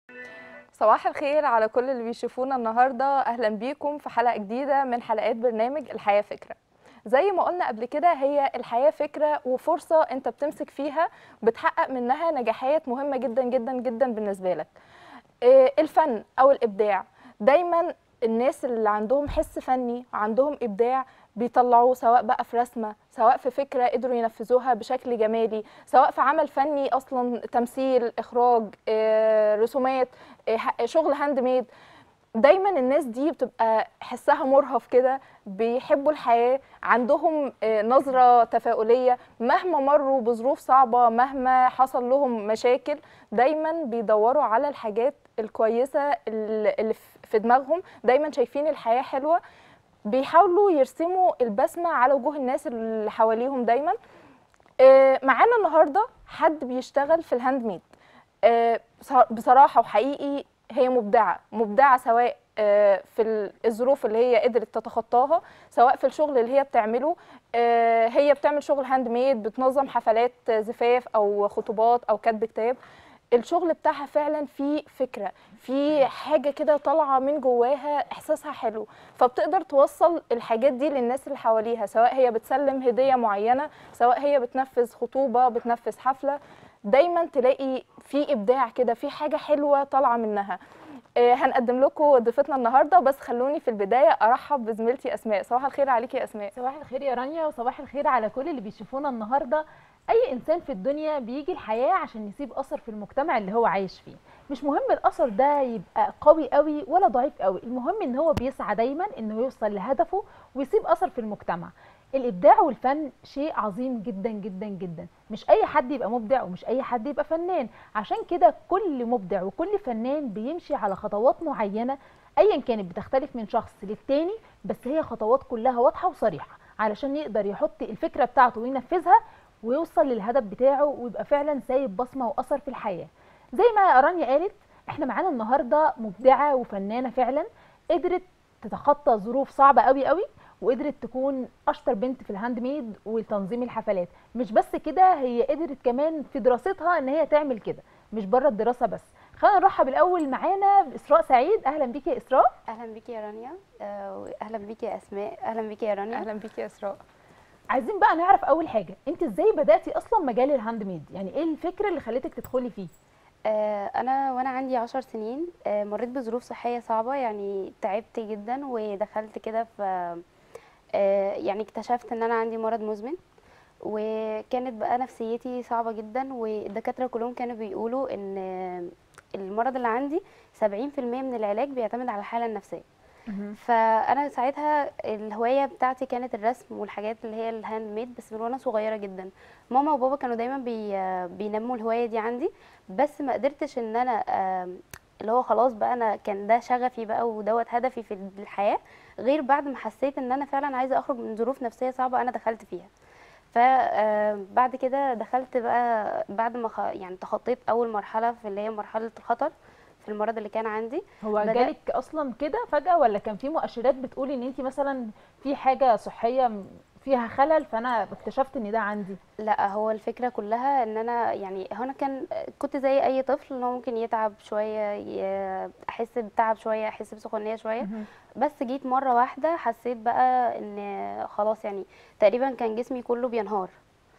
صباح الخير على كل اللي بيشوفونا النهارده اهلا بيكم في حلقه جديده من حلقات برنامج الحياه فكره زي ما قلنا قبل كده هي الحياه فكره وفرصه انت بتمسك فيها بتحقق منها نجاحات مهمه جدا جدا جدا بالنسبه لك آه، الفن او الابداع دايما الناس اللي عندهم حس فني عندهم ابداع بيطلعوه سواء بقى في رسمه سواء في فكره قدروا ينفذوها بشكل جمالي سواء في عمل فني اصلا تمثيل اخراج آه، رسومات آه، ح- شغل هاند ميد دايما الناس دي بتبقى حسها مرهف كده بيحبوا الحياه عندهم آه، نظره تفاؤليه مهما مروا بظروف صعبه مهما حصل لهم مشاكل دايما بيدوروا على الحاجات الكويسه اللي اللي في دماغهم دايما شايفين الحياه حلوه بيحاولوا يرسموا البسمه على وجوه الناس اللي حواليهم دايما آه، معانا النهارده حد بيشتغل في الهاند ميد آه، بص- بصراحه وحقيقي هي مبدعه مبدعه سواء آه، في ال- الظروف اللي هي قدرت تتخطاها سواء في الشغل اللي هي بتعمله آه، هي بتعمل شغل هاند ميد بتنظم حفلات زفاف او خطوبات او كتب كتاب الشغل بتاعها فعلا فيه فكره في حاجه كده طالعه من جواها احساسها حلو فبتقدر توصل الحاجات دي للناس اللي حواليها سواء هي بتسلم هديه معينه سواء هي بتنفذ خطوبه بتنفذ حفله دايما تلاقي في ابداع كده في حاجه حلوه طالعه منها آه، هنقدم لكم ضيفتنا النهارده بس خلوني في البدايه ارحب بزميلتي اسماء صباح الخير عليكي يا اسماء صباح الخير يا رانيا وصباح الخير على كل اللي بيشوفونا النهارده اي انسان في الدنيا بيجي الحياه عشان يسيب اثر في المجتمع اللي هو عايش فيه مش مهم الاثر ده يبقى قوي قوي ولا ضعيف قوي المهم ان هو بيسعى دايما انه يوصل لهدفه ويسيب اثر في المجتمع الابداع والفن شيء عظيم جدا جدا جدا مش اي حد يبقى مبدع ومش اي حد يبقى فنان عشان كده كل مبدع وكل فنان بيمشي على خطوات معينه ايا كانت بتختلف من شخص للتاني بس هي خطوات كلها واضحه وصريحه علشان يقدر يحط الفكره بتاعته وينفذها ويوصل للهدف بتاعه ويبقى فعلا سايب بصمه واثر في الحياه زي ما رانيا قالت احنا معانا النهارده مبدعه وفنانه فعلا قدرت تتخطى ظروف صعبه قوي قوي وقدرت تكون اشطر بنت في الهاند ميد وتنظيم الحفلات مش بس كده هي قدرت كمان في دراستها ان هي تعمل كده مش بره الدراسه بس خلينا نرحب الاول معانا باسراء سعيد اهلا بيكي يا اسراء اهلا بيكي يا رانيا آه، واهلا بيكي يا اسماء اهلا بيكي يا رانيا اهلا بيكي يا اسراء عايزين بقى نعرف اول حاجه انت ازاي بداتي اصلا مجال الهاند ميد يعني ايه الفكره اللي خلتك تدخلي فيه آه، انا وانا عندي عشر سنين آه، مريت بظروف صحيه صعبه يعني تعبت جدا ودخلت كده في آه، يعني اكتشفت ان انا عندي مرض مزمن وكانت بقى نفسيتي صعبه جدا والدكاتره كلهم كانوا بيقولوا ان آه، المرض اللي عندي 70% من العلاج بيعتمد على الحاله النفسيه فانا ساعتها الهوايه بتاعتي كانت الرسم والحاجات اللي هي الهاند ميد بس من وانا صغيره جدا ماما وبابا كانوا دايما بي بينموا الهوايه دي عندي بس ما قدرتش ان انا آم، اللي هو خلاص بقى انا كان ده شغفي بقى ودوت هدفي في الحياه غير بعد ما حسيت ان انا فعلا عايزه اخرج من ظروف نفسيه صعبه انا دخلت فيها فبعد كده دخلت بقى بعد ما خ- يعني تخطيت اول مرحله في اللي هي مرحله الخطر في المرض اللي كان عندي هو بدأ- جالك اصلا كده فجاه ولا كان في مؤشرات بتقول ان انت مثلا في حاجه صحيه م- فيها خلل فانا اكتشفت ان ده عندي لا هو الفكرة كلها ان انا يعني هو انا كان كنت زي اي طفل ان هو ممكن يتعب شوية ي- احس بتعب شوية احس بسخونية شوية بس جيت مرة واحدة حسيت بقى ان خلاص يعني تقريبا كان جسمي كله بينهار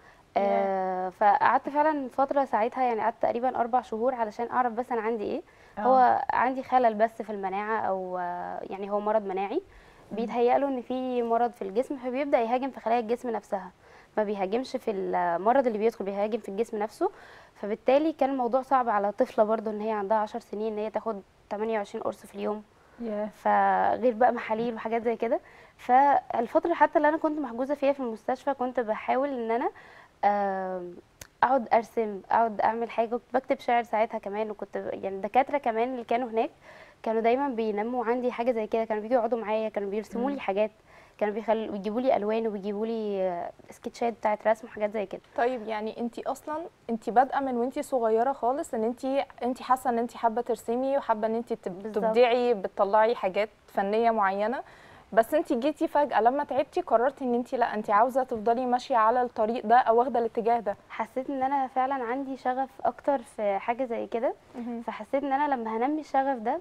آه فقعدت فعلا فترة ساعتها يعني قعدت تقريبا أربع شهور علشان أعرف بس أنا عندي إيه آه. هو عندي خلل بس في المناعة أو آه، يعني هو مرض مناعي بيتهيأ له إن في مرض في الجسم فبيبدأ يهاجم في خلايا الجسم نفسها ما بيهاجمش في المرض اللي بيدخل بيهاجم في الجسم نفسه فبالتالي كان الموضوع صعب على طفلة برضو إن هي عندها عشر سنين إن هي تاخد 28 قرص في اليوم ياه فغير بقى محاليل وحاجات زي كده فالفترة حتى اللي أنا كنت محجوزة فيها في المستشفى كنت بحاول إن أنا آم، اقعد ارسم اقعد اعمل حاجه كنت بكتب شعر ساعتها كمان وكنت يعني الدكاتره كمان اللي كانوا هناك كانوا دايما بينموا عندي حاجه زي كده كانوا بيجوا يقعدوا معايا كانوا بيرسموا لي حاجات كانوا بيخلوا بيجيبوا لي الوان وبيجيبوا لي آه، سكتشات بتاعت رسم وحاجات زي كده طيب يعني انت اصلا انت بادئه من وانت صغيره خالص ان انت انت حاسه ان انت حابه ترسمي وحابه ان انت تب- بالظبط. تبدعي بتطلعي حاجات فنيه معينه بس انت جيتي فجاه لما تعبتي قررتي ان انت لا انت عاوزه تفضلي ماشيه على الطريق ده او واخده الاتجاه ده حسيت ان انا فعلا عندي شغف اكتر في حاجه زي كده فحسيت ان انا لما هنمي الشغف ده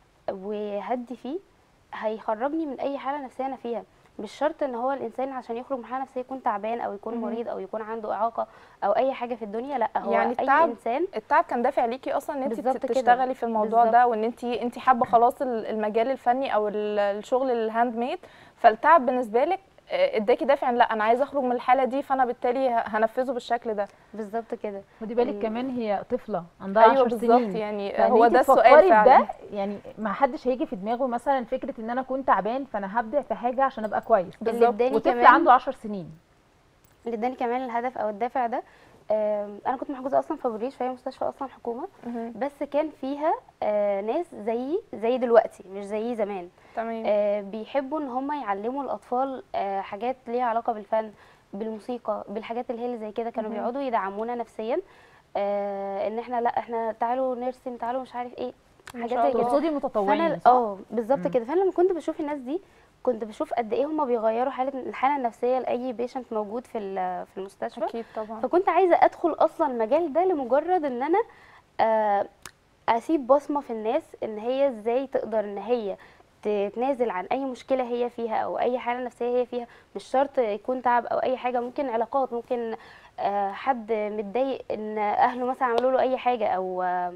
وهدي فيه هيخرجني من اي حاله نفسيه انا فيها مش شرط ان هو الانسان عشان يخرج من حاله نفسيه يكون تعبان او يكون مهم. مريض او يكون عنده اعاقه او اي حاجه في الدنيا لا هو يعني اي التعب انسان التعب كان دافع ليكي اصلا ان انت بالظبط كده. تشتغلي في الموضوع بالظبط. ده وان انت انت حابه خلاص ال- المجال الفني او ال- الشغل الهاند ميد فالتعب بالنسبه لك آه، اداكي دافع إن لا انا عايزه اخرج من الحاله دي فانا بالتالي ه- هنفذه بالشكل ده بالظبط كده خدي بالك مم. كمان هي طفله عندها ايوه 10 بالظبط سنين يعني فإن هو انتي ده السؤال تفكري فعلا بده يعني ما حدش هيجي في دماغه مثلا فكره ان انا كنت تعبان فانا هبدع في حاجه عشان ابقى كويس اللي بالظبط. اداني وطفل كمان عنده 10 سنين اللي اداني كمان الهدف او الدافع ده آم، انا كنت محجوزه اصلا في بوريش فهي مستشفى اصلا حكومه مهم. بس كان فيها آه، ناس زيي زي دلوقتي مش زي زمان تمام آه، بيحبوا ان هم يعلموا الاطفال آه، حاجات ليها علاقه بالفن بالموسيقى بالحاجات اللي هي اللي زي كده كانوا مهم. بيقعدوا يدعمونا نفسيا آه، ان احنا لا احنا تعالوا نرسم تعالوا مش عارف ايه ما حاجات شاء زي الله. كده تقصدي متطوعين فانا صح؟ اه بالظبط مم. كده فانا لما كنت بشوف الناس دي كنت بشوف قد ايه هم بيغيروا حاله الحاله النفسيه لاي بيشنت موجود في ال- في المستشفى اكيد طبعا فكنت عايزه ادخل اصلا المجال ده لمجرد ان انا آه، اسيب بصمه في الناس ان هي ازاي تقدر ان هي تتنازل عن اي مشكله هي فيها او اي حاله نفسيه هي فيها مش شرط يكون تعب او اي حاجه ممكن علاقات ممكن آه، حد متضايق ان اهله مثلا عملوا له اي حاجه او آه،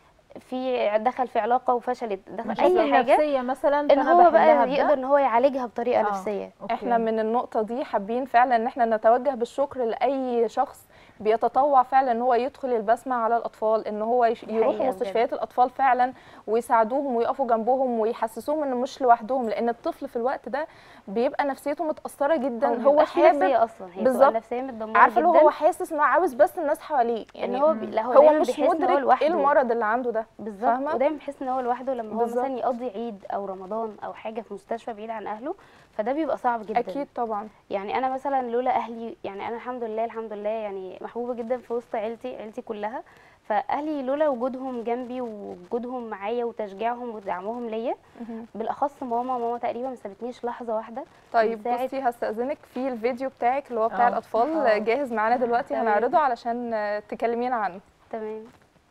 في دخل في علاقه وفشلت دخل مشاكل اي حاجه نفسيه مثلا ان فانا هو بحلها بقى بده. يقدر ان هو يعالجها بطريقه آه. نفسيه أوكي. احنا من النقطه دي حابين فعلا ان احنا نتوجه بالشكر لاي شخص بيتطوع فعلا ان هو يدخل البسمه على الاطفال ان هو يش- دي يروحوا حقيقة مستشفيات الاطفال فعلا ويساعدوهم ويقفوا جنبهم ويحسسوهم ان مش لوحدهم لان الطفل في الوقت ده بيبقى نفسيته متاثره جدا أو هو مبيبقاش فيه حابب نفسيه اصلا هي بالظبط. بالظبط نفسيه متدمره عارفه اللي جدا هو حاسس ان هو عاوز بس الناس حواليه يعني يعني هو بي... لا هو, هو دايما مش بيحس ان هو مدرك لوحده ايه المرض اللي عنده ده بالظبط فاهمة؟ ودايما بيحس ان هو لوحده لما هو بالظبط. مثلا يقضي عيد او رمضان او حاجه في مستشفى بعيد عن اهله فده بيبقى صعب جدا اكيد طبعا يعني انا مثلا لولا اهلي يعني انا الحمد لله الحمد لله يعني محبوبه جدا في وسط عيلتي عيلتي كلها فاهلي لولا وجودهم جنبي ووجودهم معايا وتشجيعهم ودعمهم ليا مهم. بالاخص ماما ماما تقريبا ما سابتنيش لحظه واحده طيب بتساعد- بصي هستأذنك في الفيديو بتاعك اللي هو بتاع آه. الأطفال آه. جاهز معانا دلوقتي تمام. هنعرضه علشان آه، تكلمينا عنه تمام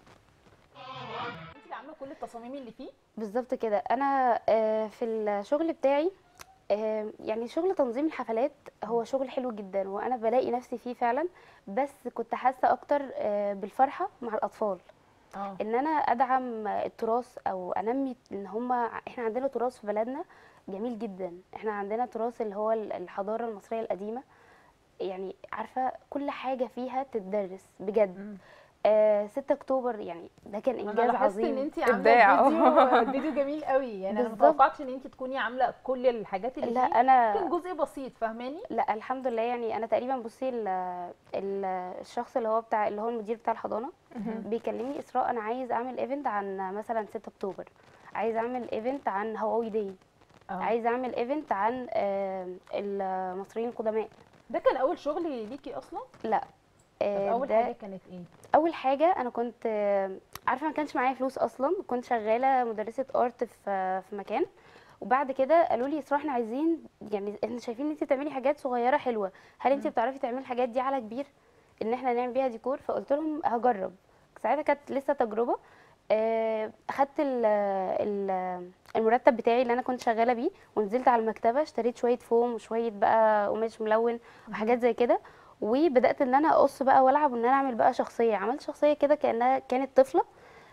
انت اللي عامله كل التصاميم اللي فيه بالظبط كده انا آه، في الشغل بتاعي آه، يعني شغل تنظيم الحفلات هو شغل حلو جدا وانا بلاقي نفسي فيه فعلا بس كنت حاسه اكتر آه، بالفرحه مع الاطفال اه ان انا ادعم التراث او انمي ان هم احنا عندنا تراث في بلدنا جميل جدا احنا عندنا تراث اللي هو الحضاره المصريه القديمه يعني عارفه كل حاجه فيها تتدرس بجد مم. آه 6 اكتوبر يعني ده كان انا انجاز لاحظت عظيم ان انت عامله إبداع. الفيديو الفيديو جميل قوي يعني انا بالظبط. متوقعتش ان انت تكوني عامله كل الحاجات اللي لا فيه انا كان جزء بسيط فاهماني لا الحمد لله يعني انا تقريبا بصي ال ال الشخص اللي هو بتاع اللي هو المدير بتاع الحضانه بيكلمني اسراء انا عايز اعمل ايفنت عن مثلا 6 اكتوبر عايز اعمل ايفنت عن هواوي داي اه عايز اعمل ايفنت عن آه، المصريين القدماء ده كان اول شغل ليكي اصلا لا طب آه، اول ده حاجه كانت ايه اول حاجه انا كنت آه، عارفه ما كانش معايا فلوس اصلا كنت شغاله مدرسه ارت في في مكان وبعد كده قالوا لي اسراء احنا عايزين يعني احنا شايفين ان انت بتعملي حاجات صغيره حلوه هل انت بتعرفي تعملي الحاجات دي على كبير ان احنا نعمل بيها ديكور فقلت لهم هجرب ساعتها كانت لسه تجربه آه، اخدت ال- ال- المرتب بتاعي اللي انا كنت شغاله بيه ونزلت على المكتبه اشتريت شويه فوم وشويه بقى قماش ملون وحاجات زي كده وبدات ان انا اقص بقى والعب وان انا اعمل بقى شخصيه عملت شخصيه كده كانها كانت طفله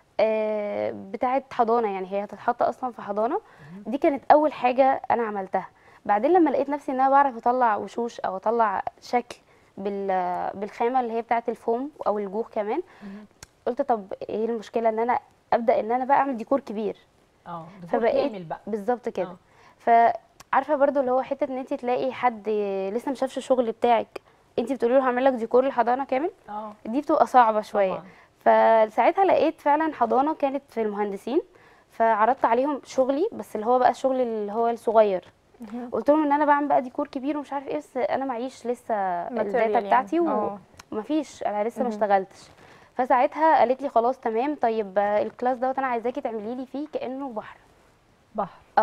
آه، بتاعه حضانه يعني هي هتتحط اصلا في حضانه دي كانت اول حاجه انا عملتها بعدين لما لقيت نفسي ان انا بعرف اطلع وشوش او اطلع شكل بال- بالخامه اللي هي بتاعه الفوم او الجوخ كمان قلت طب ايه المشكله ان انا ابدا ان انا بقى اعمل ديكور كبير اه ديكور فبقيت كامل بقى بالظبط كده آه. فعارفه برضو اللي هو حته ان انت تلاقي حد لسه ما شافش الشغل بتاعك انت بتقولي له هعمل لك ديكور الحضانه كامل اه دي بتبقى صعبه شويه طبعاً. فساعتها لقيت فعلا حضانه كانت في المهندسين فعرضت عليهم شغلي بس اللي هو بقى الشغل اللي هو الصغير قلت لهم ان انا بعمل بقى ديكور كبير ومش عارف ايه بس انا معيش لسه الداتا Material بتاعتي يعني. و... آه. ومفيش انا لسه ما مهم. اشتغلتش فساعتها قالت لي خلاص تمام طيب آه، الكلاس دوت انا عايزاكي تعملي لي فيه كانه بحر بحر اه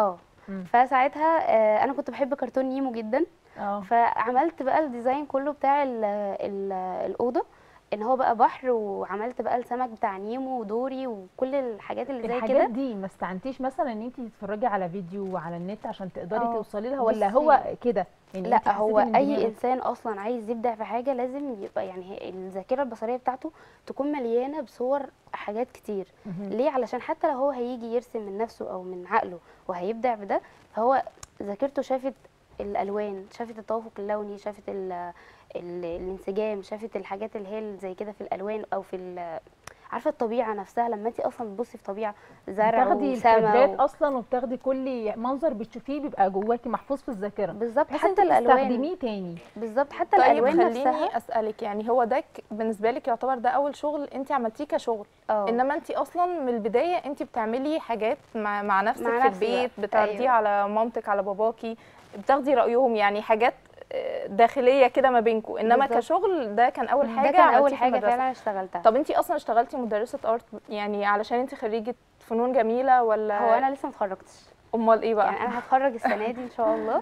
مم. فساعتها آه، انا كنت بحب كرتون نيمو جدا اه فعملت بقى الديزاين كله بتاع ال ال الاوضه ان هو بقى بحر وعملت بقى السمك بتاع نيمو ودوري وكل الحاجات اللي زي الحاجات كده دي ما استعنتيش مثلا ان انت تتفرجي على فيديو على النت عشان تقدري اه. توصلي لها ولا بصي. هو كده يعني لا انت حسيتي هو من اي دماغك؟ انسان اصلا عايز يبدع في حاجه لازم يبقى يعني هي- الذاكره البصريه بتاعته تكون مليانه بصور حاجات كتير مهم. ليه علشان حتى لو هو هيجي يرسم من نفسه او من عقله وهيبدع بده فهو ذاكرته شافت الالوان شافت التوافق اللوني شافت ال ال الانسجام شافت الحاجات اللي هي اللي زي كده في الالوان او في ال- عارفه الطبيعه نفسها لما انت اصلا بتبصي في طبيعه زرع بتاخدي وسما الكادرات و... اصلا وبتاخدي كل منظر بتشوفيه بيبقى جواكي محفوظ في الذاكره بالظبط بحيث انت حتى الالوان تستخدميه تاني بالظبط حتى طيب الالوان خليني نفسها اسالك يعني هو ده ك- بالنسبه لك يعتبر ده اول شغل انت عملتيه كشغل اه انما انت اصلا من البدايه انت بتعملي حاجات مع, مع نفسك مع في نفسي بقى. البيت بتعرضيها أيوة. على مامتك على باباكي بتاخدي رايهم يعني حاجات آه، داخليه كده ما بينكم انما بالظبط. كشغل ده كان اول ده حاجه ده كان اول عملتيه في حاجه المدرسة. فعلا اشتغلتها طب انت اصلا اشتغلتي مدرسه ارت يعني علشان انت خريجه فنون جميله ولا هو انا لسه متخرجتش امال ايه بقى يعني انا هتخرج السنه دي ان شاء الله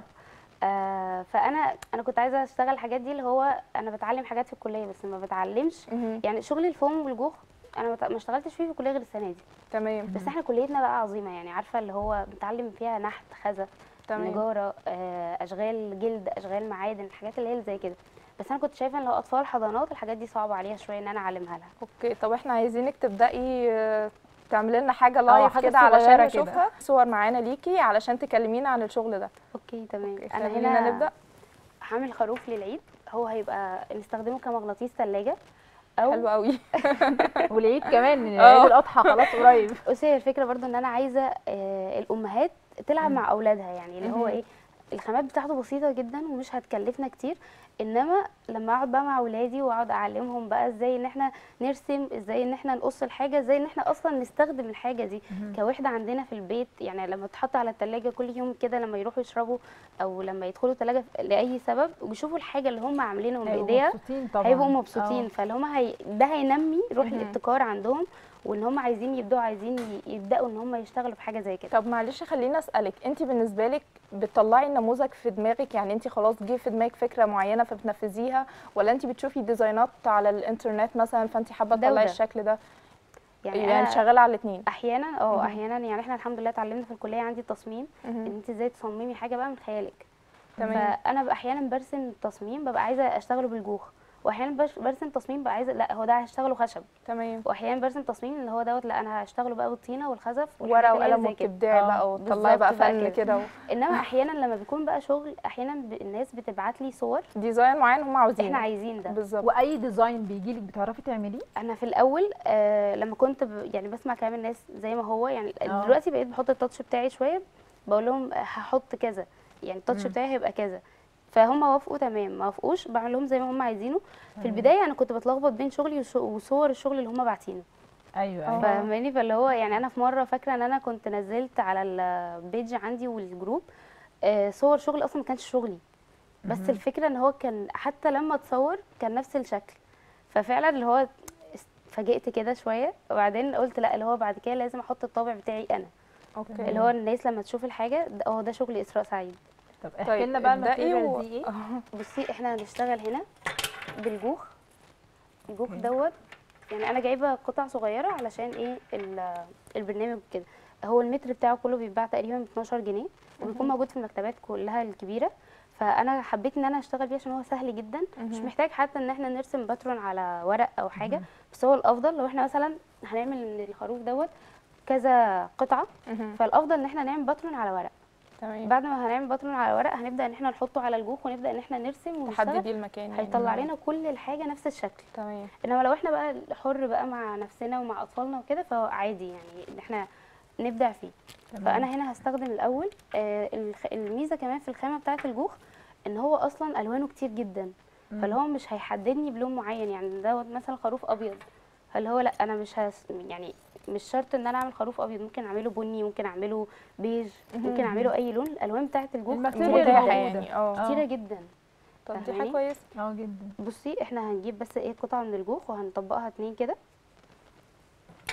آه فانا انا كنت عايزه اشتغل الحاجات دي اللي هو انا بتعلم حاجات في الكليه بس ما بتعلمش مهم. يعني شغل الفوم والجوخ انا ما ت- ما اشتغلتش فيه في الكليه غير السنه دي تمام بس احنا كليتنا بقى عظيمه يعني عارفه اللي هو بنتعلم فيها نحت خزف تمام نجاره آه اشغال جلد اشغال معادن الحاجات اللي هي اللي زي كده بس انا كنت شايفه ان لو اطفال حضانات الحاجات دي صعبه عليها شويه ان انا اعلمها لها اوكي طب احنا عايزينك تبداي آه، تعملي لنا حاجه لايف حاجة كده علشان صغيرة كده. نشوفها صور معانا ليكي علشان تكلمينا عن الشغل ده اوكي تمام اوكي انا خلينا هنا نبدا هعمل خروف للعيد هو هيبقى نستخدمه كمغناطيس ثلاجه او حلو قوي والعيد كمان اه. عيد الاضحى خلاص قريب بصي هي الفكره برضو ان انا عايزه آه، الامهات تلعب مم. مع اولادها يعني اللي هو مهم. ايه الخامات بتاعته بسيطه جدا ومش هتكلفنا كتير انما لما اقعد بقى مع اولادي واقعد اعلمهم بقى ازاي ان احنا نرسم ازاي ان احنا نقص الحاجه ازاي ان احنا اصلا نستخدم الحاجه دي كوحده عندنا في البيت يعني لما تحط على التلاجة كل يوم كده لما يروحوا يشربوا او لما يدخلوا التلاجة لاي سبب ويشوفوا الحاجه اللي هم عاملينهم هيبقوا بايديها مبسوطين طبعا هيبقوا مبسوطين اه. فاللي هم هي... ده هينمي روح مهم. الابتكار عندهم وان هم عايزين يبداوا عايزين ي- يبداوا ان هم يشتغلوا في حاجه زي كده طب معلش خليني اسالك انت بالنسبه لك بتطلعي النموذج في دماغك يعني انت خلاص جه في دماغك فكره معينه فبتنفذيها ولا انت بتشوفي ديزاينات على الانترنت مثلا فانت حابه ده تطلعي وده. الشكل ده يعني, يعني أنا شغاله على الاثنين احيانا اه مهم. احيانا يعني احنا الحمد لله اتعلمنا في الكليه عندي التصميم ان انت ازاي تصممي حاجه بقى من خيالك تمام فانا بقى احيانا برسم تصميم ببقى عايزه اشتغله بالجوخ واحيانا برش- برسم تصميم بقى عايزه لا هو ده هشتغله خشب تمام واحيانا برسم تصميم اللي هو دوت لا انا هشتغله بقى بالطينه والخزف ورقه والحاجات اللي هي وقلم زي كده. وبتبدعي اه، بقى وتطلعي بقى بالظبط بقى فن كده. كده و- انما احيانا لما بيكون بقى شغل احيانا ب- الناس بتبعت لي صور ديزاين معين هم عاوزينه احنا عايزين ده بالظبط واي ديزاين بيجي لك بتعرفي تعمليه انا في الاول آه لما كنت ب... يعني بسمع كلام الناس زي ما هو يعني اه. دلوقتي بقيت بحط التاتش بتاعي شويه بقول لهم هحط كذا يعني التاتش مم. بتاعي هيبقى كذا فهم وافقوا تمام ما وافقوش بعمل لهم زي ما هم عايزينه في تمام. البدايه انا كنت بتلخبط بين شغلي وش- وصور الشغل اللي هم باعتينه ايوه اه. ايوه فاهماني فاللي هو يعني انا في مره فاكره ان انا كنت نزلت على البيج عندي والجروب آه، صور شغل اصلا ما كانش شغلي بس مهم. الفكره ان هو كان حتى لما اتصور كان نفس الشكل ففعلا اللي هو اتفاجئت كده شويه وبعدين قلت لا اللي هو بعد كده لازم احط الطابع بتاعي انا اوكي اللي هو الناس لما تشوف الحاجه ده- اه ده شغل اسراء سعيد طب احكي طيب لنا بقى ابدأي الماتيريال و- دي ايه بصي احنا هنشتغل هنا بالجوخ الجوخ اوكي. دوت يعني انا جايبه قطع صغيره علشان ايه ال- البرنامج كده هو المتر بتاعه كله بيتباع تقريبا ب 12 جنيه وبيكون موجود في المكتبات كلها الكبيره فانا حبيت ان انا اشتغل بيه عشان هو سهل جدا مش مهم. محتاج حتى ان احنا نرسم باترون على ورق او حاجه مهم. بس هو الافضل لو احنا مثلا هنعمل من الخروف دوت كذا قطعه مهم. فالافضل ان احنا نعمل باترون على ورق تمام بعد ما هنعمل باترون على ورق هنبدا ان احنا نحطه على الجوخ ونبدا ان احنا نرسم ونشتغل تحددي المكان يعني. هيطلع لنا كل الحاجه نفس الشكل تمام انما لو احنا بقى حر بقى مع نفسنا ومع اطفالنا وكده فهو عادي يعني ان احنا نبدع فيه تمام. فانا هنا هستخدم الاول آه، الخ- الميزه كمان في الخامه بتاعه الجوخ ان هو اصلا الوانه كتير جدا مم. فاللي هو مش هيحددني بلون معين يعني دوت مثلا خروف ابيض فاللي هو لا انا مش هس يعني مش شرط ان انا اعمل خروف ابيض ممكن اعمله بني ممكن اعمله بيج ممكن مهم. اعمله اي لون الالوان بتاعه الجوخ الماتيريال كتيرة متاحه موجودة. يعني اه كتيره جدا طب دي فاهماني؟ حاجه كويسه اه جدا بصي احنا هنجيب بس ايه قطعه من الجوخ وهنطبقها اتنين كده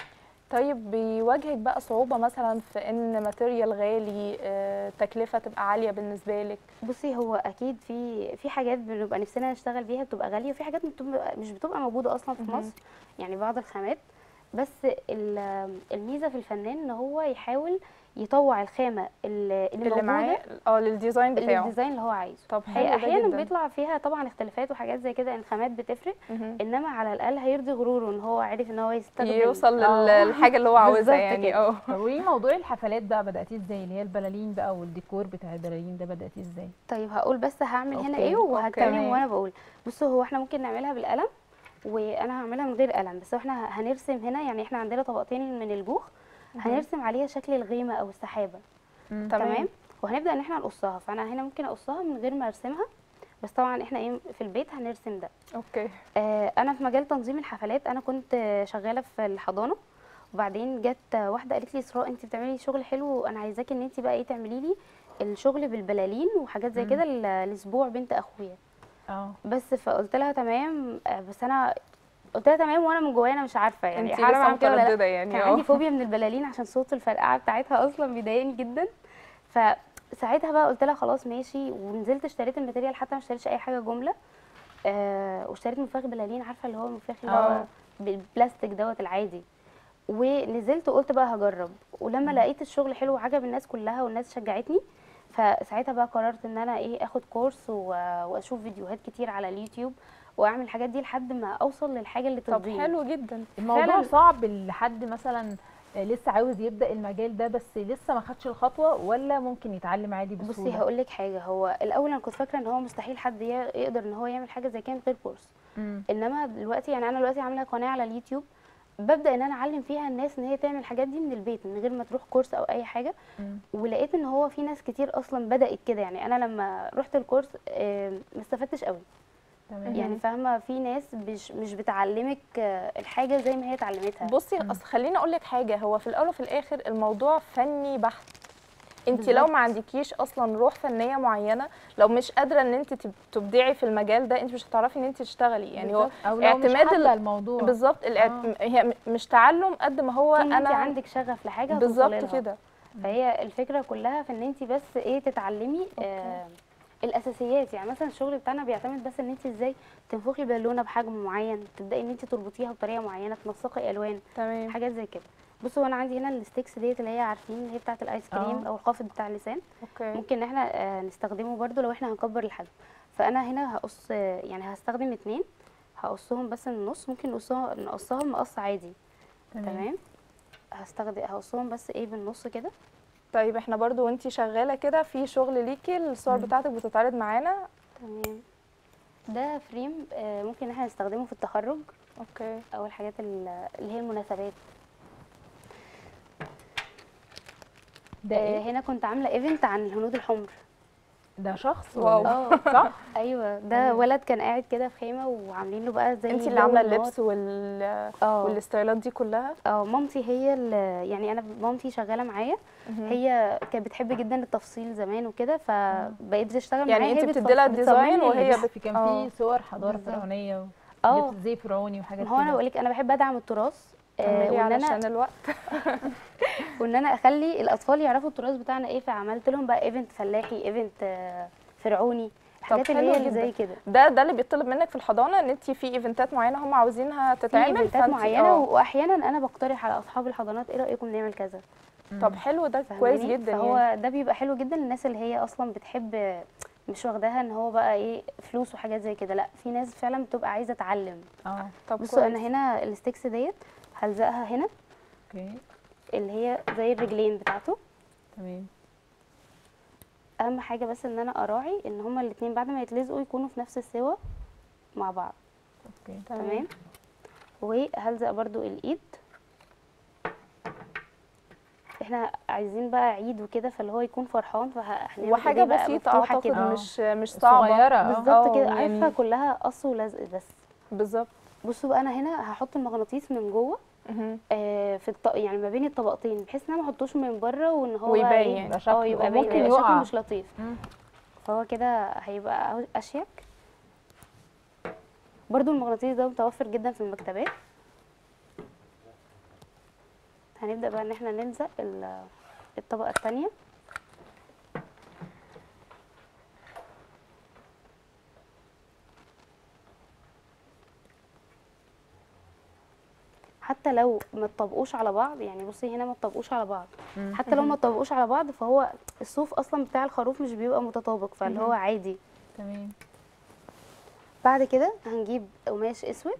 طيب بيواجهك بقى صعوبة مثلا في ان ماتيريال غالي آه، تكلفة تبقى عالية بالنسبة لك بصي هو اكيد في في حاجات بنبقى نفسنا نشتغل بيها بتبقى غاليه وفي حاجات بتبقى مش بتبقى موجوده اصلا في مهم. مصر يعني بعض الخامات بس ال- الميزه في الفنان ان هو يحاول يطوع الخامه اللي, اللي, اللي موجوده معاه اه للديزاين بتاعه الديزاين اللي هو عايزه طب هي حلو ده احيانا جدا بيطلع فيها طبعا اختلافات وحاجات زي كده ان الخامات بتفرق مهم. انما على الاقل هيرضي غروره ان هو عارف ان هو يستخدم يوصل لل- آه. للحاجة اللي هو عاوزها بالظبط يعني كده. اه طب وايه موضوع الحفلات بقى بداتيه ازاي اللي هي البلالين بقى والديكور بتاع البلالين ده بداتيه ازاي طيب هقول بس هعمل هنا أوكي، ايه وهتكلم أوكي. وانا بقول بصوا هو احنا ممكن نعملها بالقلم وانا هعملها من غير قلم بس احنا هنرسم هنا يعني احنا عندنا طبقتين من الجوخ هنرسم عليها شكل الغيمه او السحابه مم. تمام. تمام وهنبدا ان احنا نقصها فانا هنا ممكن اقصها من غير ما ارسمها بس طبعا احنا ايه في البيت هنرسم ده اوكي آه انا في مجال تنظيم الحفلات انا كنت آه، شغاله في الحضانه وبعدين جت آه، واحده قالت لي اسراء انت بتعملي شغل حلو انا عايزاكي ان انت بقى ايه تعملي لي الشغل بالبلالين وحاجات زي مم. كده ل- لاسبوع بنت اخويا اه بس فقلت لها تمام آه، بس انا قلت لها تمام وانا من جوايا انا مش عارفه يعني انت هعرف لسه اعمل كده ولا لا مترددة يعني كان اه عندي فوبيا من البلالين عشان صوت الفرقعه بتاعتها اصلا بيضايقني جدا فساعتها بقى قلت لها خلاص ماشي ونزلت اشتريت الماتيريال حتى ما اشتريتش اي حاجه جمله آه واشتريت منفاخ بلالين عارفه اللي هو المنفاخ اللي هو اه. بالبلاستيك دوت العادي ونزلت وقلت بقى هجرب ولما لقيت الشغل حلو وعجب الناس كلها والناس شجعتني فساعتها بقى قررت ان انا ايه اخد كورس و- واشوف فيديوهات كتير على اليوتيوب واعمل الحاجات دي لحد ما اوصل للحاجه اللي طب ترضيني حلو جدا الموضوع فعلاً. صعب لحد مثلا لسه عاوز يبدا المجال ده بس لسه ما خدش الخطوه ولا ممكن يتعلم عادي بسهوله بصي هقول لك حاجه هو الاول انا كنت فاكره ان هو مستحيل حد ي- يقدر ان هو يعمل حاجه زي كده من غير كورس مم. انما دلوقتي يعني انا دلوقتي عامله قناه على اليوتيوب ببدا ان انا اعلم فيها الناس ان هي تعمل الحاجات دي من البيت من غير ما تروح كورس او اي حاجه مم. ولقيت ان هو في ناس كتير اصلا بدات كده يعني انا لما رحت الكورس آه، ما استفدتش قوي تمام يعني فاهمه في ناس مش مش بتعلمك آه، الحاجه زي ما هي اتعلمتها بصي اصل خليني اقول لك حاجه هو في الاول وفي الاخر الموضوع فني بحت انت لو بالظبط. ما عندكيش اصلا روح فنيه معينه لو مش قادره ان انت تب- تبدعي في المجال ده انت مش هتعرفي ان انت تشتغلي يعني هو بالظبط. او لو مش اعتماد ال- حابه الموضوع بالظبط الاعت- آه. هي م- مش تعلم قد ما هو طول ما انت انا عندك شغف لحاجه بالظبط هتوصلي لها. كده فهي الفكره كلها في ان انت بس ايه تتعلمي آه الاساسيات يعني مثلا الشغل بتاعنا بيعتمد بس ان انت ازاي تنفخي بالونه بحجم معين تبداي ان انت تربطيها بطريقه معينه تنسقي الوان تمام حاجات زي كده بصوا انا عندي هنا الستيكس ديت اللي هي عارفين اللي هي بتاعه الايس كريم اه. او الخافض بتاع اللسان اوكي ممكن ان احنا آه نستخدمه برده لو احنا هنكبر الحجم فانا هنا هقص آه، يعني هستخدم اتنين هقصهم بس من النص ممكن نقصها نقصها مقص عادي تمام هستخدم هقصهم بس ايه بالنص كده طيب احنا برضو وانتي شغاله كده في شغل ليكي الصور مم. بتاعتك بتتعرض معانا تمام ده فريم آه، ممكن احنا نستخدمه في التخرج اوكي او الحاجات ال- اللي هي المناسبات ده آه، ايه هنا كنت عامله ايفنت عن الهنود الحمر ده شخص واو. ولا اه صح ايوه ده أيوة. ولد كان قاعد كده في خيمه وعاملين له بقى زي انتي اللي جو عامله النار. اللبس وال اه والاستايلات دي كلها اه مامتي هي ال- يعني انا مامتي شغاله معايا مهم. هي كانت بتحب جدا التفصيل زمان وكده فبقيت اشتغل يعني معاها انتي هي بتدي لها بتفص- الديزاين بتصمم لي وهي اللبس. بت- في كان اه. في صور حضاره بالظبط. فرعونيه اه لبس زي فرعوني وحاجات ما هو انا كده بقول لك انا بحب ادعم التراث آه، كملي وان انا علشان الوقت وان انا اخلي الاطفال يعرفوا التراث بتاعنا ايه فعملت لهم بقى ايفنت فلاحي ايفنت آه، فرعوني الحاجات اللي حلو هي اللي جدا. زي كده ده ده اللي بيطلب منك في الحضانه ان انت في ايفنتات معينه هم عاوزينها في تتعمل ايفنتات فانتي- معينه اه. واحيانا انا بقترح على اصحاب الحضانات ايه رايكم نعمل كذا طب حلو ده فاهماني؟ كويس جدا فهو يعني ده بيبقى حلو جدا للناس اللي هي اصلا بتحب مش واخداها ان هو بقى ايه فلوس وحاجات زي كده لا في ناس فعلا بتبقى عايزه تعلم اه طب بصوا انا كويس. هنا الستيكس ديت هلزقها هنا اوكي اللي هي زي الرجلين بتاعته تمام اهم حاجه بس ان انا اراعي ان هما الاتنين بعد ما يتلزقوا يكونوا في نفس السوا مع بعض اوكي تمام وهلزق برضو الايد احنا عايزين بقى عيد وكده فاللي هو يكون فرحان فهنعمل وحاجه إيديه بقى بسيطه مفتوحة اعتقد كده. آه. مش مش صعبه صغيره اه بالظبط كده اه، عارفه يعني- كلها قص ولزق بس بالظبط بصوا بقى انا هنا هحط المغناطيس من جوه مهم. آه في الط... يعني ما بين الطبقتين بحيث ان انا ما احطوش من بره وان هو ويبان إيه؟ يعني. يبقى شكله- اه يبقى ممكن باين يبقى شكله يقع. مش لطيف مم. فهو كده هيبقى اشيك برضو المغناطيس ده متوفر جدا في المكتبات هنبدا بقى ان احنا نلزق ال- الطبقه الثانيه حتى لو ما تطبقوش على بعض يعني بصي هنا ما تطبقوش على بعض مم. حتى لو ما تطبقوش على بعض فهو الصوف اصلا بتاع الخروف مش بيبقى متطابق فاللي هو عادي تمام بعد كده هنجيب قماش اسود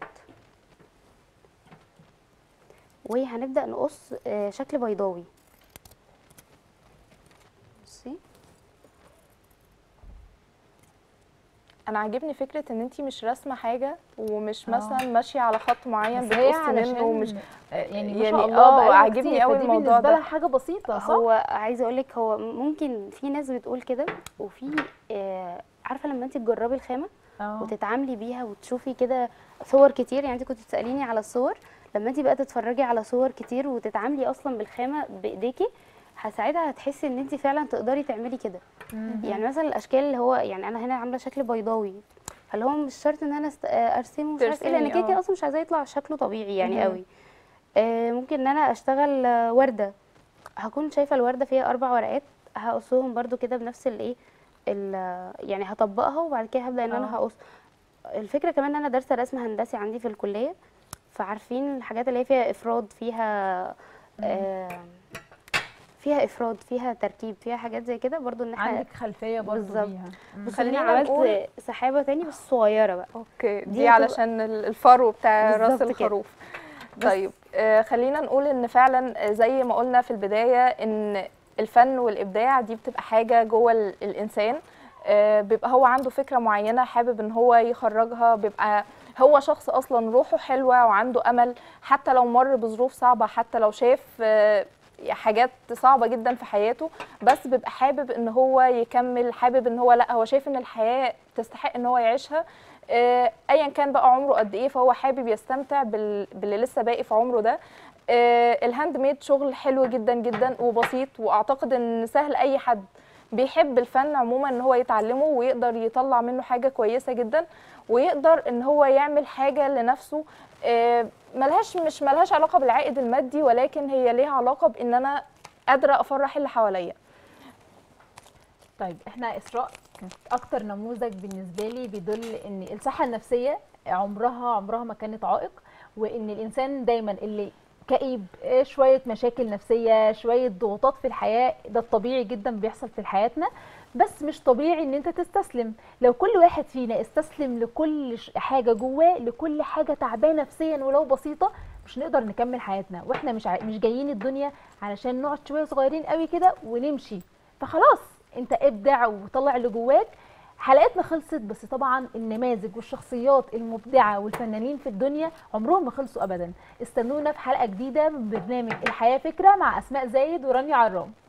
وهنبدأ نقص آه، شكل بيضاوي بصي انا عاجبني فكره ان انت مش راسمه حاجه ومش آه. مثلا ماشيه على خط معين بس هي بتقصي منه علشان ومش آه، يعني ما يعني شاء الله آه، بقالها عاجبني كتير، أوي فدي الموضوع بالنسبه ده. لها حاجه بسيطه صح هو عايزه اقول لك هو ممكن في ناس بتقول كده وفي آه، عارفه لما انت تجربي الخامه اه وتتعاملي بيها وتشوفي كده صور كتير يعني انت كنت بتساليني على الصور لما انت بقى تتفرجي على صور كتير وتتعاملي اصلا بالخامه بايديكي ساعتها هتحسي ان انت فعلا تقدري تعملي كده مم. يعني مثلا الاشكال اللي هو يعني انا هنا عامله شكل بيضاوي فاللي هو مش شرط ان انا است- آه، ارسمه مش عارف ايه لان ترسمي، كده كده اه. اصلا مش عايزاه يطلع شكله طبيعي يعني مهم. قوي آه، ممكن ان انا اشتغل آه، ورده هكون شايفه الورده فيها اربع ورقات هقصهم برضو كده بنفس الايه ال- يعني هطبقها وبعد كده هبدا ان اه. انا هقص الفكره كمان ان انا دارسه رسم هندسي عندي في الكليه فعارفين الحاجات اللي هي فيها افراد فيها آه فيها افراد فيها تركيب فيها حاجات زي كده برضو ان احنا عندك خلفيه برضو بالظبط. بيها مم. بصي انا خلينا عملت نقول- سحابه تاني بس صغيره بقى اوكي دي دي هتبقى- علشان ال- الفرو بتاع راس بالظبط كده. الخروف طيب آه خلينا نقول ان فعلا زي ما قلنا في البدايه ان الفن والابداع دي بتبقى حاجه جوه ال- الانسان آه بيبقى هو عنده فكره معينه حابب ان هو يخرجها بيبقى هو شخص اصلا روحه حلوه وعنده امل حتى لو مر بظروف صعبه حتى لو شاف آه حاجات صعبه جدا في حياته بس بيبقى حابب ان هو يكمل حابب ان هو لا هو شايف ان الحياه تستحق ان هو يعيشها آه، ايا كان بقى عمره قد ايه فهو حابب يستمتع بال... باللي لسه باقي في عمره ده آه، الهاند ميد شغل حلو جدا جدا وبسيط واعتقد ان سهل اي حد بيحب الفن عموما ان هو يتعلمه ويقدر يطلع منه حاجه كويسه جدا ويقدر ان هو يعمل حاجه لنفسه آه، ملهاش مش ملهاش علاقه بالعائد المادي ولكن هي ليها علاقه بان انا قادره افرح اللي حواليا طيب احنا اسراء كانت اكتر نموذج بالنسبه لي بيدل ان الصحه النفسيه عمرها عمرها ما كانت عائق وان الانسان دايما اللي كئيب آه، شويه مشاكل نفسيه شويه ضغوطات في الحياه ده الطبيعي جدا بيحصل في حياتنا بس مش طبيعي ان انت تستسلم لو كل واحد فينا استسلم لكل ش- حاجه جواه لكل حاجه تعباه نفسيا ولو بسيطه مش نقدر نكمل حياتنا واحنا مش ع... مش جايين الدنيا علشان نقعد شويه صغيرين قوي كده ونمشي فخلاص انت ابدع وطلع اللي جواك حلقتنا خلصت بس طبعا النماذج والشخصيات المبدعه والفنانين في الدنيا عمرهم ما خلصوا ابدا استنونا في حلقه جديده من برنامج الحياه فكره مع اسماء زايد ورانيا عرام